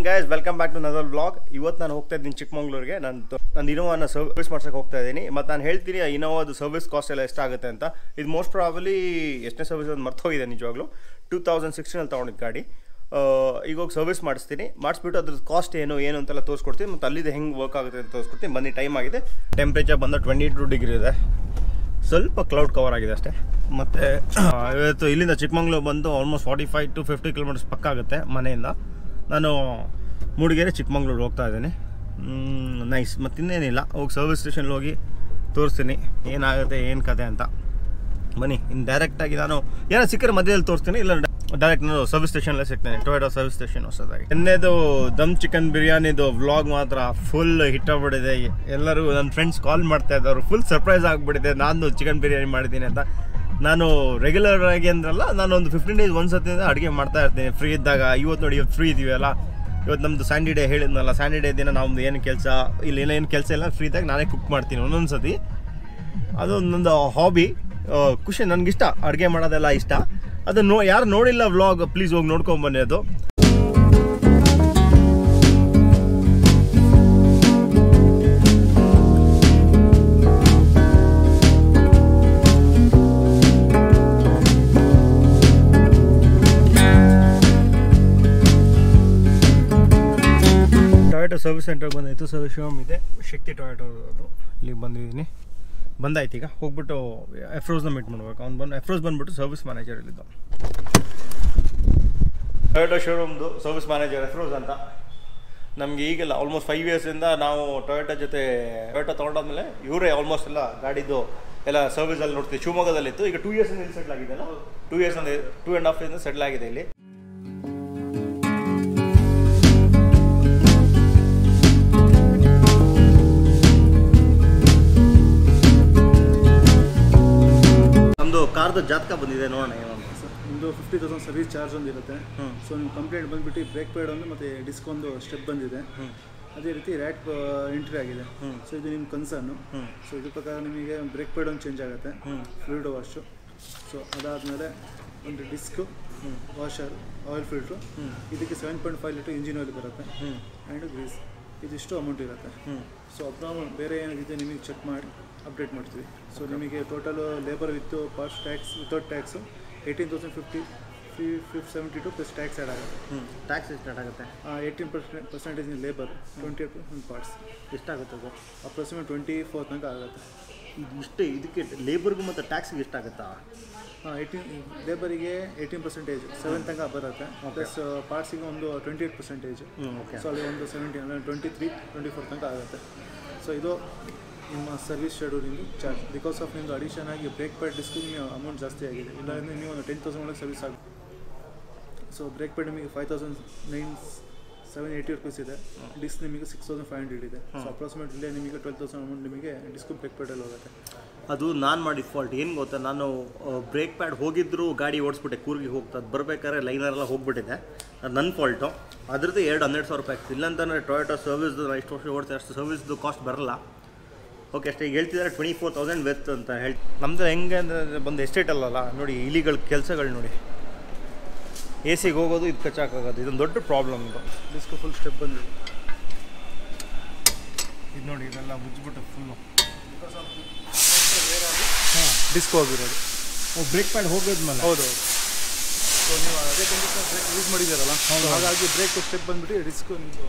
Guys welcome back to another blog ಇವತ್ತು ನಾನು ಹೋಗ್ತಾ ಇದ್ದೀನಿ ಚಿಕ್ಕಮಂಗ್ಳೂರಿಗೆ ನಾನು ನಾನು ಇನೋವಾನ ಸರ್ವಿಸ್ ಮಾಡ್ಸಕ್ಕೆ ಹೋಗ್ತಾ ಇದ್ದೀನಿ ಮತ್ತು ನಾನು ಹೇಳ್ತೀನಿ ಇನೋವಾದು ಸರ್ವಿಸ್ ಕಾಸ್ಟ್ ಎಲ್ಲ ಎಷ್ಟಾಗುತ್ತೆ ಅಂತ ಇದು ಮೋಸ್ಟ್ ಪ್ರಾಬಲಿ ಎಷ್ಟನೇ ಸರ್ವಿಸ್ ಅದು ಮರ್ತೋಗಿದೆ ನಿಜವಾಗ್ಲೂ ಟೂ ತೌಸಂಡ್ ಸಿಕ್ಸ್ಟೀನಲ್ಲಿ ತೊಗೊಂಡಿದ್ದು ಗಾಡಿ ಆ, ಈಗ ಹೋಗಿ ಸರ್ವಿಸ್ ಮಾಡಿಸ್ತೀನಿ ಮಾಡಿಸ್ಬಿಟ್ಟು ಅದ್ರದ್ದು ಕಾಸ್ಟ್ ಏನು ಏನು ಅಂತೆಲ್ಲ ತೋರಿಸ್ಕೊಡ್ತೀನಿ ಮತ್ತು ಅಲ್ಲಿದೆ ಹೆಂಗೆ ವರ್ಕ್ ಆಗುತ್ತೆ ಅಂತ ತೋರಿಸ್ಕೊಡ್ತೀನಿ ಬನ್ನಿ ಟೈಮ್ ಆಗಿದೆ ಟೆಂಪ್ರೇಚರ್ ಬಂದ ಟ್ವೆಂಟಿ ಟು ಡಿಗ್ರಿ ಇದೆ ಸ್ವಲ್ಪ ಕ್ಲೌಡ್ ಕವರ್ ಆಗಿದೆ ಅಷ್ಟೇ ಮತ್ತು ಇವತ್ತು ಇಲ್ಲಿಂದ ಚಿಕ್ಕಮಂಗ್ಳೂರು ಬಂದು almost forty five to fifty kilometres ಪಕ್ಕ ಆಗುತ್ತೆ ಮನೆಯಿಂದ ನಾನು ಮೂಡಿಗೆರೆ ಚಿಕ್ಕಮಂಗ್ಳೂರು ಹೋಗ್ತಾ ಇದ್ದೀನಿ ನೈಸ್ ಮತ್ತು ಇನ್ನೇನಿಲ್ಲ ಹೋಗಿ ಸರ್ವಿಸ್ ಸ್ಟೇಷನ್ಗೆ ಹೋಗಿ ತೋರಿಸ್ತೀನಿ ಏನಾಗುತ್ತೆ ಏನು ಕತೆ ಅಂತ ಬನ್ನಿ ಇನ್ನು ಡೈರೆಕ್ಟಾಗಿ ನಾನು ಏನೋ ಸಿಕ್ಕರೆ ಮಧ್ಯದಲ್ಲಿ ತೋರಿಸ್ತೀನಿ ಇಲ್ಲ ಡೈರೆಕ್ಟ್ ನಾನು ಸರ್ವಿಸ್ ಸ್ಟೇಷನಲ್ಲೇ ಸಿಗ್ತೇನೆ ಟೊಯೋಟೋ ಸರ್ವಿಸ್ ಸ್ಟೇಷನ್ ಹೊಸದಾಗಿ ನಿನ್ನೆದು ದಮ್ ಚಿಕನ್ ಬಿರಿಯಾನಿದು ವ್ಲಾಗ್ ಮಾತ್ರ ಫುಲ್ ಹಿಟ್ ಆಗ್ಬಿಟ್ಟಿದೆ ಎಲ್ಲರೂ ನನ್ನ ಫ್ರೆಂಡ್ಸ್ ಕಾಲ್ ಮಾಡ್ತಾ ಇದ್ದವರು ಫುಲ್ ಸರ್ಪ್ರೈಸ್ ಆಗಿಬಿಟ್ಟಿದೆ ನಾನು ಚಿಕನ್ ಬಿರಿಯಾನಿ ಮಾಡಿದ್ದೀನಿ ಅಂತ ನಾನು ರೆಗ್ಯುಲರ್ ಆಗಿ ಅಂದ್ರಲ್ಲ ನಾನು ಒಂದು ಫಿಫ್ಟೀನ್ ಡೇಸ್ ಒಂದು ಸತಿಯಿಂದ ಅಡುಗೆ ಮಾಡ್ತಾ ಇರ್ತೀನಿ ಫ್ರೀ ಇದ್ದಾಗ ಇವತ್ತು ನೋಡಿ ಇವತ್ತು ಫ್ರೀ ಇದೀವಲ್ಲ ಇವತ್ತು ನಮ್ಮದು ಸ್ಯಾಂಡಿ ಡೇ ಹೇಳಿದ್ನಲ್ಲ ಸ್ಯಾಂಡಿ ಡೇ ದಿನ ನಮ್ದು ಏನು ಕೆಲಸ ಇಲ್ಲಿ ಏನು ಕೆಲಸ ಇಲ್ಲ ಫ್ರೀ ಇದ್ದಾಗ ನಾನೇ ಕುಕ್ ಮಾಡ್ತೀನಿ ಒಂದೊಂದು ಸತಿ ಅದು ನಂದು ಹಾಬಿ ಖುಷಿ ನನಗಿಷ್ಟ ಅಡುಗೆ ಮಾಡೋದೆಲ್ಲ ಇಷ್ಟ ಅದು ನೋ ಯಾರು ನೋಡಿಲ್ಲ ವ್ಲಾಗ್ ಪ್ಲೀಸ್ ಹೋಗಿ ನೋಡ್ಕೊಂಬನ್ನಿ ಅದು ಟೊಯೋಟೋ ಸರ್ವಿಸ್ ಸೆಂಟರ್ ಬಂದಾಯಿತು ಸರ್ವಿಸ್ ಶೋಮ್ ಇದೆ ಶಕ್ತಿ ಟೊಯೋಟೋ ಅದು ಇಲ್ಲಿಗೆ ಬಂದಿದ್ದೀನಿ ಬಂದಾಯ್ತು ಈಗ ಹೋಗ್ಬಿಟ್ಟು ಎಫ್ರೋಸ್ನ ಮೀಟ್ ಮಾಡ್ಬೇಕು ಅವ್ನು ಬಂದು ಎಫ್ರೋಸ್ ಬಂದ್ಬಿಟ್ಟು ಸರ್ವಿಸ್ ಮ್ಯಾನೇಜರ್ ಇಲ್ಲಿದ್ದು ಟೊಯೋಟೋ ಶೋರೂಮ್ದು ಸರ್ವಿಸ್ ಮ್ಯಾನೇಜರ್ ಎಫ್ರೋಸ್ ಅಂತ ನಮಗೆ ಈಗೆಲ್ಲ ಆಲ್ಮೋಸ್ಟ್ ಫೈವ್ ಇಯರ್ಸಿಂದ ನಾವು ಟೊಯೋಟೋ ಜೊತೆ ಟೊಯೋಟೋ ತೊಗೊಂಡಾದ್ಮೇಲೆ ಇವರೇ ಆಲ್ಮೋಸ್ಟ್ ಎಲ್ಲ ಗಾಡಿದು ಎಲ್ಲ ಸರ್ವಿಸಲ್ಲಿ ನೋಡ್ತೀವಿ ಶಿವಮೊಗ್ಗದಲ್ಲಿತ್ತು ಈಗ ಟೂ ಇಯರ್ಸಿಂದ ಇಲ್ಲಿ ಸೆಟ್ಲ್ ಆಗಿದೆಲ್ಲ ಟೂ ಇಯರ್ಸ್ ಅಂದರೆ ಟೂ ಆ್ಯಂಡ್ ಹಾಫ್ ಇಂದ ಸೆಟ್ಲ್ ಆಗಿದೆ ಇಲ್ಲಿ ನಮ್ಮದು ಕಾರ್ದು ಜಾತಕ ಬಂದಿದೆ ನೋಡೋಣ ಏನು ಅಂತ ನಿಮ್ಮದು ಫಿಫ್ಟಿ ತೌಸಂಡ್ ಸರ್ವಿಸ್ ಚಾರ್ಜ್ ಒಂದು ಇರುತ್ತೆ ಹ್ಮ್. ಸೊ ನಿಮ್ಮ ಕಂಪ್ಲೇಂಟ್ ಬಂದುಬಿಟ್ಟು ಬ್ರೇಕ್ ಪ್ಯಾಡ್ ಒಂದು ಮತ್ತು ಡಿಸ್ಕ್ ಒಂದು ಸ್ಟೆಪ್ ಬಂದಿದೆ ಹ್ಮ್. ಅದೇ ರೀತಿ ರ್ಯಾಟ್ ಎಂಟ್ರಿ ಆಗಿದೆ ಹ್ಮ್. ಸೊ ಇದು ನಿಮ್ಮ ಕನ್ಸರ್ನು ಹ್ಮ್. ಸೊ ಇದ್ರ ಪ್ರಕಾರ ನಿಮಗೆ ಬ್ರೇಕ್ ಪ್ಯಾಡ್ ಒಂದು ಚೇಂಜ್ ಆಗುತ್ತೆ ಹ್ಮ್. ಫ್ಲೂಯಿಡ್ ವಾಶು ಸೊ ಅದಾದಮೇಲೆ ಒಂದು disc washer oil filter hmm. ಇದಕ್ಕೆ seven point five litre engine oil ಬರುತ್ತೆ ಹ್ಞೂ ಆ್ಯಂಡ್ ಗ್ರೀಸ್ ಇದಿಷ್ಟು ಅಮೌಂಟ್ ಇರುತ್ತೆ ಹ್ಞೂ ಸೊ ಅಬ್ನಾರ್ಮಲ್ ಬೇರೆ ಏನಿದೆ ನಿಮಗೆ ಚೆಕ್ ಮಾಡಿ ಅಪ್ಡೇಟ್ ಮಾಡ್ತೀವಿ ಸೊ ನಿಮಗೆ total labour with parts tax without tax eighteen thousand fifty ಫಿ ಫಿಫ್ seventy two plus tax add ಆಗುತ್ತೆ ಹ್ಞೂ ಟ್ಯಾಕ್ಸ್ ಸ್ಟಾರ್ಟ್ ಆಗುತ್ತೆ eighteen percent percentage in labour twenty eight percent parts ಎಷ್ಟಾಗುತ್ತೆ ಅದು ಅಪ್ರಾಕ್ಸಿಮೇಟ್ ಟ್ವೆಂಟಿ ಫೋರ್ ತನಕ ಆಗುತ್ತೆ ಇದು ಇಷ್ಟೇ ಇದಕ್ಕೆ ಲೇಬರ್ಗೂ ಮತ್ತು ಟ್ಯಾಕ್ಸ್ಗೆ ಎಷ್ಟಾಗುತ್ತಾ ಹಾಂ ಏಯ್ಟೀನ್ ಲೇಬರಿಗೆ ಏಯ್ಟೀನ್ ಪರ್ಸೆಂಟೇಜ್ ಸೆವೆನ್ ತನಕ ಬರುತ್ತೆ ಪ್ಲಸ್ ಪಾರ್ಟ್ಸಿಗೆ ಒಂದು ಟ್ವೆಂಟಿ ಏಟ್ ಪರ್ಸೆಂಟೇಜ್ ಹ್ಞೂ ಓಕೆ ಸೊ ಅಲ್ಲಿ ಒಂದು ಸೆವೆಂಟೀನ್ ಅಂದರೆ ಟ್ವೆಂಟಿ ತ್ರೀ ಟ್ವೆಂಟಿ ಫೋರ್ ತನಕ ಆಗುತ್ತೆ ಸೊ ಇದು ನಿಮ್ಮ ಸರ್ವಿಸ್ ಶೆಡ್ಯೂಲಿಂದು ಚಾರ್ಜ್ ಬಿಕಾಸ್ ಆಫ್ ನಿಮ್ಮದು ಅಡಿಷನ್ ಆಗಿ ಬ್ರೇಕ್ ಪ್ಯಾಡ್ ಡಿಸ್ಕಿಗೆ ಅಮೌಂಟ್ ಜಾಸ್ತಿ ಆಗಿದೆ ಇಲ್ಲಾಂದರೆ ನೀವು ಒಂದು ಟೆನ್ ತೌಸಂಡ್ ಒಳಗೆ ಸರ್ವಿಸ್ ಆಗುತ್ತೆ ಸೊ ಬ್ರೇಕ್ ಪ್ಯಾಡ್ ನಿಮಗೆ five thousand nine seven eighty rupees ಇದೆ ಡಿಸ್ಕ್ ನಿಮಗೆ ಸಿಕ್ಸ್ ತೌಸಂಡ್ ಫೈವ್ ಹಂಡ್ರೆಡ್ ಇದೆ ಸೊ ಅಪ್ರಾಕ್ಸಿಮೇಟ್ ಇಲ್ಲೇ ನಿಮಗೆ ಟ್ವೆಲ್ ತೌಸಂಡ್ ಅಮೌಂಟ್ ನಿಮಗೆ ಡಿಸ್ಕು ಬ್ರೇಕ್ ಪ್ಯಾಡಲ್ಲಿ ಹೋಗುತ್ತೆ ಅದು ನಾನು ಮಾಡಿದ ಫಾಲ್ಟ್ ಏನು ಗೊತ್ತಾ ನಾನು ಬ್ರೇಕ್ ಪ್ಯಾಡ್ ಹೋಗಿದ್ರು ಗಾಡಿ ಓಡಿಸ್ಬಿಟ್ಟೆ ಕೂರ್ಗಿಗೆ ಹೋಗ್ತಾ ಅದು ಬರ್ಬೇಕಾದ್ರೆ ಲೈನರೆಲ್ಲ ಹೋಗ್ಬಿಟ್ಟಿದೆ ಅದು ನನ್ನ ಫಾಲ್ಟು ಅದ್ರದ್ದು ಎರಡು ಹನ್ನೆರಡು ಸಾವಿರ ರೂಪಾಯಿ ಆಗ್ತದೆ ಇಲ್ಲಾಂತಂದರೆ ಟೊಯೋಟೋ ಸರ್ವಿಸ್ದು ನಾನು ಇಷ್ಟು ವರ್ಷ ಓಡ್ತೀನಿ ಅಷ್ಟು ಸರ್ವಿಸ್ದು ಕಾಸ್ಟ್ ಬರಲ್ಲ ಓಕೆ ಅಷ್ಟೇ ಈಗ ಹೇಳ್ತಿದ್ದಾರೆ ಟ್ವೆಂಟಿ ಫೋರ್ ತೌಸಂಡ್ ವೆತ್ ಅಂತ ಹೇಳಿ ನಮ್ಮದು ಹೆಂಗೆ ಅಂದರೆ ಬಂದು ಎಸ್ಟೇಟ್ ಅಲ್ಲಲ್ಲ ನೋಡಿ ಇಲಿಗಳ ಕೆಲಸಗಳು ನೋಡಿ ಎ ಸಿಗೆ ಹೋಗೋದು ಇದು ಕಚ್ಚಾಕೋಗೋದು ಇದೊಂದು ದೊಡ್ಡ ಪ್ರಾಬ್ಲಮ್ ಇದು ಡಿಸ್ಕ್ ಫುಲ್ ಸ್ಟೆಪ್ ಬಂದಿದೆ ಇದು ನೋಡಿ ಇದೆಲ್ಲ ಮುಚ್ಚಿಬಿಟ್ಟು ಫುಲ್ಲು ಡಿಸ್ಕ್ ಹೋಗಿರೋದು ಬ್ರೇಕ್ ಪ್ಯಾಡ್ ಹೋಗೋದ್ಮೇಲೆ ಹೌದು ಸೊ ನೀವು ಅದೇ ಕಂಡೀಷನ್ ಬ್ರೇಕ್ ಯೂಸ್ ಮಾಡಿದ್ದೀರಲ್ಲ ಹೌದು. ಹಾಗಾಗಿ ಬ್ರೇಕ್ ಸ್ಟೆಪ್ ಬಂದ್ಬಿಟ್ಟು ಡಿಸ್ಕ್ ನಿಮ್ಮದು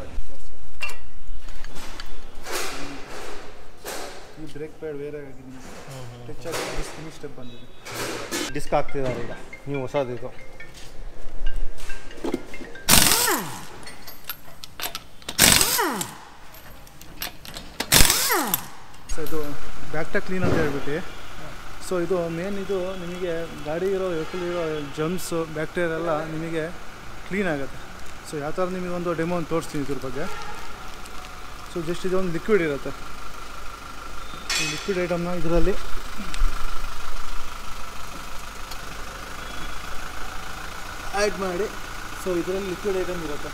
ಈ ಬ್ರೇಕ್ ಪ್ಯಾಡ್ ಬೇರೆ ಆಗಿ ನಿಮಗೆ ಟಚ್ ಆಗಿ ಡಿಸ್ಕ್ ನಿಮಗೆ ಸ್ಟೆಪ್ ಬಂದಿದೆ ಡಿಸ್ಕ್ ಹಾಕ್ತಿದ್ದಾರೆ ಈಗ ನೀವು ಹೊಸದು ಇದು ಸೊ ಇದು ಬ್ಯಾಕ್ಟ ಕ್ಲೀನ್ ಅಂತ ಹೇಳ್ಬಿಟ್ಟು ಸೊ ಇದು ಮೇನ್ ಇದು ನಿಮಗೆ ಗಾಡಿ ಇರೋ ವೆಹಿಕಲ್ ಇರೋ ಜಮ್ಸು ಬ್ಯಾಕ್ಟೀರಿಯಾ ಎಲ್ಲ ನಿಮಗೆ ಕ್ಲೀನ್ ಆಗುತ್ತೆ ಸೊ ಯಾವ ಥರ ನಿಮಗೆ ಒಂದು ಡೆಮೋ ಒಂದು ತೋರಿಸ್ತೀನಿ ಇದ್ರ ಬಗ್ಗೆ ಸೊ ಜಸ್ಟ್ ಇದೊಂದು ಲಿಕ್ವಿಡ್ ಇರುತ್ತೆ ಈ ಲಿಕ್ವಿಡ್ ಐಟಮ್ನ ಇದರಲ್ಲಿ ಆ್ಯಡ್ ಮಾಡಿ ಸೊ ಇದರಲ್ಲಿ ಲಿಕ್ವಿಡ್ ಐಟಮ್ ಇರುತ್ತೆ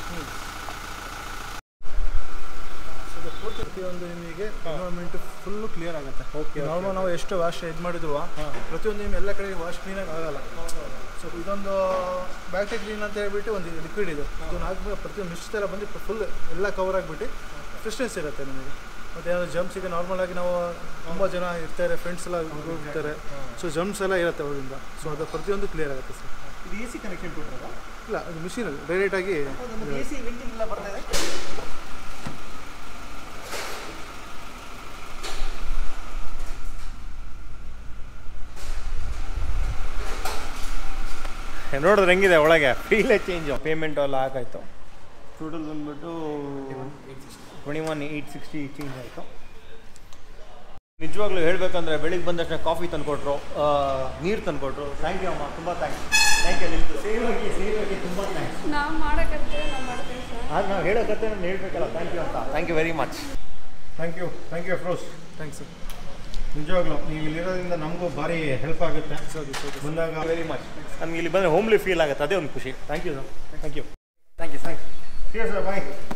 ಸೊ ಇದು ಪೂರ್ತಿ ಪ್ರತಿಯೊಂದು ನಿಮಗೆ ಎನ್ವೈರ್ಮೆಂಟ್ ಫುಲ್ಲು ಕ್ಲಿಯರ್ ಆಗುತ್ತೆ Okay, ನಾರ್ಮಲ್ ನಾವು ಎಷ್ಟು ವಾಶ್ ಇದು ಮಾಡಿದ್ರು ಪ್ರತಿಯೊಂದು ನಿಮ್ಗೆ ಎಲ್ಲ ಕಡೆ ವಾಶ್ ಕ್ಲೀನಾಗಿ ಆಗಲ್ಲ ಸೊ ಸೊ ಇದೊಂದು ಬ್ಯಾಕ್ಟೀರಿಯಾ ಕ್ಲೀನ್ ಅಂತ ಹೇಳ್ಬಿಟ್ಟು ಒಂದು ಲಿಕ್ವಿಡ್ ಇದೆ ಇದನ್ನು ಹಾಕ್ಬೇಕು ಪ್ರತಿಯೊಂದು ಮಿಸ್ಟ್ ಎಲ್ಲ ಬಂದು ಫುಲ್ ಎಲ್ಲ ಕವರ್ ಆಗಿಬಿಟ್ಟು ಫ್ರೆಶ್ನೆಸ್ ಇರುತ್ತೆ ನಮಗೆ ಮತ್ತು ಏನಾದ್ರು ಜಮ್ಸ್ ಈಗ ನಾರ್ಮಲ್ ಆಗಿ ನಾವು ತುಂಬ ಜನ ಇರ್ತಾರೆ ಫ್ರೆಂಡ್ಸ್ ಎಲ್ಲ ಇರ್ತಾರೆ ಸೊ ಜಮ್ಸ್ ಎಲ್ಲ ಇರುತ್ತೆ ಅವರಿಂದ ಸೊ ಅದು ಪ್ರತಿಯೊಂದು ಕ್ಲಿಯರ್ ಆಗುತ್ತೆ ಸರ್ ಇದು ಎ ಸಿ ಕನೆಕ್ಷನ್ ಕೊಟ್ಟಿರೋದಾ ಇಲ್ಲ ಅದು ಮಿಷಿನಲ್ಲಿ ಡೈರೆಕ್ಟಾಗಿ ಎ ಸಿ ವೆಂಟಿಲ್ ಎಲ್ಲ ಬರ್ತಾ ಇದೆ ನೋಡಿದ್ರೆ ಹೆಂಗಿದೆ ಒಳಗೆ ಫೀಲೇ ಚೇಂಜ್ ಪೇಮೆಂಟ್ ಎಲ್ಲ ಹಾಕಾಯ್ತು ಟೋಟಲ್ ಬಂದ್ಬಿಟ್ಟು twenty one eight sixty change ಆಯಿತು ನಿಜವಾಗ್ಲೂ ಹೇಳ್ಬೇಕಂದ್ರೆ ಬೆಳಿಗ್ಗೆ ಬಂದ ತಕ್ಷಣ ಕಾಫಿ ತಂದುಕೊಟ್ರು ನೀರು ತಂದುಕೊಟ್ರು ಥ್ಯಾಂಕ್ ಯು ಅಮ್ಮ ತುಂಬ ಥ್ಯಾಂಕ್ಸ್ ಥ್ಯಾಂಕ್ ಯು ನಿಮ್ಮದು ಸೇವಾಗಿ ಸೇವಾಗಿ ತುಂಬ ಥ್ಯಾಂಕ್ಸ್ ನಾವು ಮಾಡೋಕ್ಕಂತ ನಾವು ಮಾಡ್ತೀವಿ ಸರ್ ಆಗ ನಾವು ಹೇಳೋಕತ್ತೆ ನಾನು ಹೇಳ್ಬೇಕಲ್ಲ ಥ್ಯಾಂಕ್ ಯು ಅಂತ thank you very much thank you thank you Afroz thanks sir ನಿಜವಾಗ್ಲೂ ನೀವು ಇಲ್ಲಿರೋದ್ರಿಂದ ನಮಗೂ ಭಾರಿ ಹೆಲ್ಪ್ ಆಗುತ್ತೆ ಸರಿ ಸರಿ ಬಂದಾಗ ವೆರಿ ಮಚ್ ನಮ್ಗೆ ಇಲ್ಲಿ ಬಂದರೆ ಹೋಮ್ಲಿ ಫೀಲ್ ಆಗುತ್ತೆ ಅದೇ ಒಂದು ಖುಷಿ thank you sir thank you thank you thanks sir bye